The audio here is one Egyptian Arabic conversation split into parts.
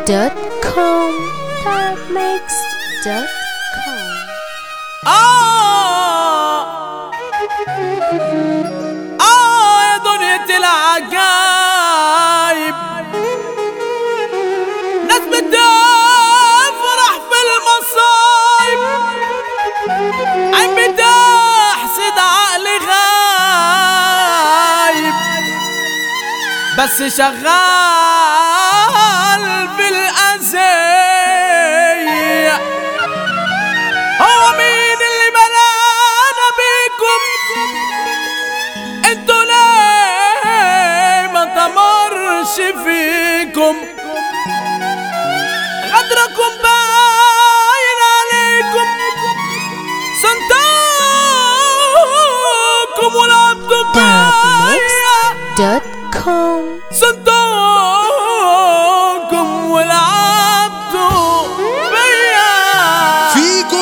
Therapmix.com Therapmix.com آه آه يا دنيا العجايب ناس بتفرح في المصايب عين بتحسد عقل غايب بس شغال بالأذية هو مين اللي بلانا بيكم انتوا ليه ما تمرش فيكم غدركم باين عليكم صندوقكم ولعبتم معايا Therapmix.com صندوقكم ولعبتوا بيا فيكو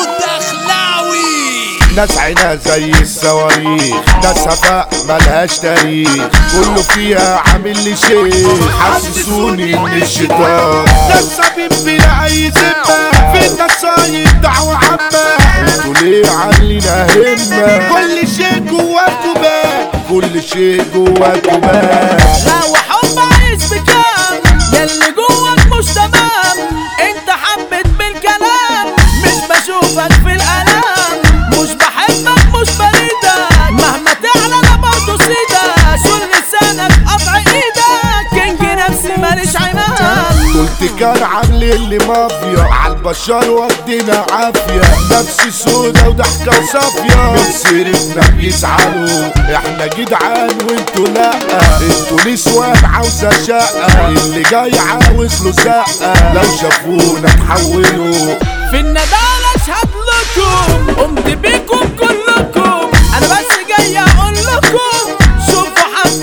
الدخلاوي ناس عينها زي الصواريخ ناس هفاء ملهاش تاريخ كله فيها عامل لي شيخ حسسوني ان الشيطان ناس حبيب بلا اي ذمه في النصايب دعوه عامه انتوا ليه عاملين همه كل شيء جواكوا بان كل شيء جواكوا بان لو حب عايز بكام ياللي جواك مش تمام انت حبيت بالكلام مش بشوفك في الالام مش بحبك مش بريدك مهما تعلى انا برضه سيدك شل لسانك قطع ايدك كينج نفسي ماليش عنان قلت كان عاملين لي مافيا عالبشر ودينا عافية نفسي سودا وضحكة صافية من سيرتنا بيزعلوا احنا جدعان وانتوا لا انتوا نسوان عاوزة شقة اللي جاي عاوز له زقة لو شافونا تحولوا في الندالة اشهد لكم قمت بيكم كلكم انا بس جاي اقول لكم شوفوا حد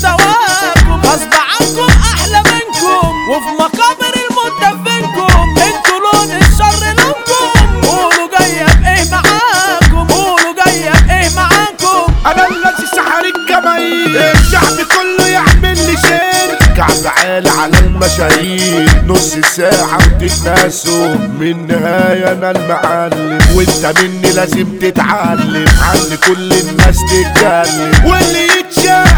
بمستواكم غصب عنكم احلى منكم وفي مقابر الموت دفنكم انتوا لون الشر لونكم قولوا جاية بايه معاكم قولوا جاية بايه معاكم انا الذي سحر الجماهير الشعب كله يعمل لي شير كعب عالي على المشاهير نص ساعة وتتناسوا من نهاية انا المعلم وانت مني لازم تتعلم عن كل الناس تتكلم واللي يتشاء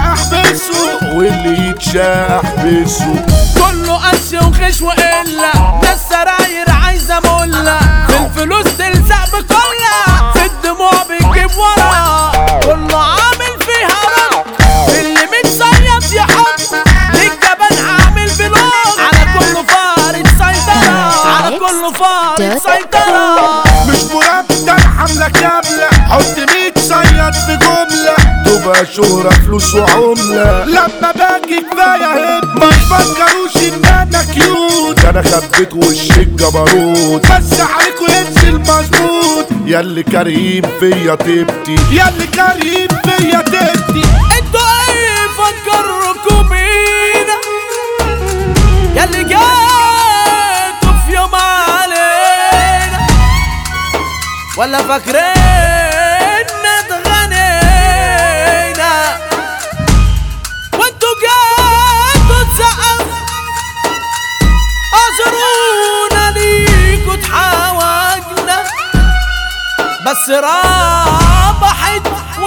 احبسه واللي يتشاء احبسه كله قش وخش وقلة ناس سراير عايزة ملة في الفلوس تلزق بكلة في الدموع بتجيب ورا كله عامل فيها رق في اللي متصيد يحط للجبل عامل بلوك على كله فارد سيطرة على كله فارد سيطرة مش مرتب حملة كاملة حط 100 صياد في جملة تبقى شهرة فلوس وعملة لما باجي كفاية هم ما تفكروش ان انا كيوت انا خبيت وش الجبروت بس عليكوا ينزل مظبوط ياللي كريم فيا تبتي ياللي كريم فيا تبتي انتوا ايه فكركم بينا ياللي جاتوا في يوم علينا ولا فاكرين اتغنينا وانتوا جاتوا تسقفوا اعذرونا ليكوا تحاوجنا بس رابحت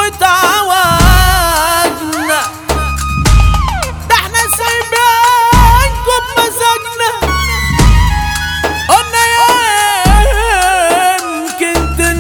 وتعوجنا ده احنا سايبينكم مزاجنا قلنا يمكن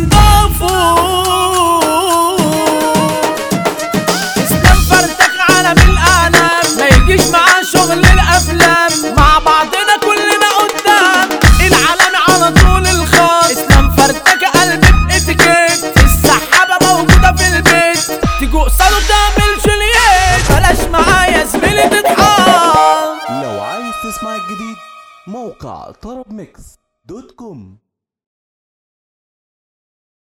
تنضافوا اسلام فردك عالم الاعلام ما يجيش معاه شغل الافلام مع بعضنا كلنا قدام العالم على طول الخط اسلام فردك قلب باتيكيت السحابه موجوده في البيت تيجي قصاده تعمل جولييت بلاش معايا زميلي تتحط لو عايز تسمع الجديد موقع طرب ميكس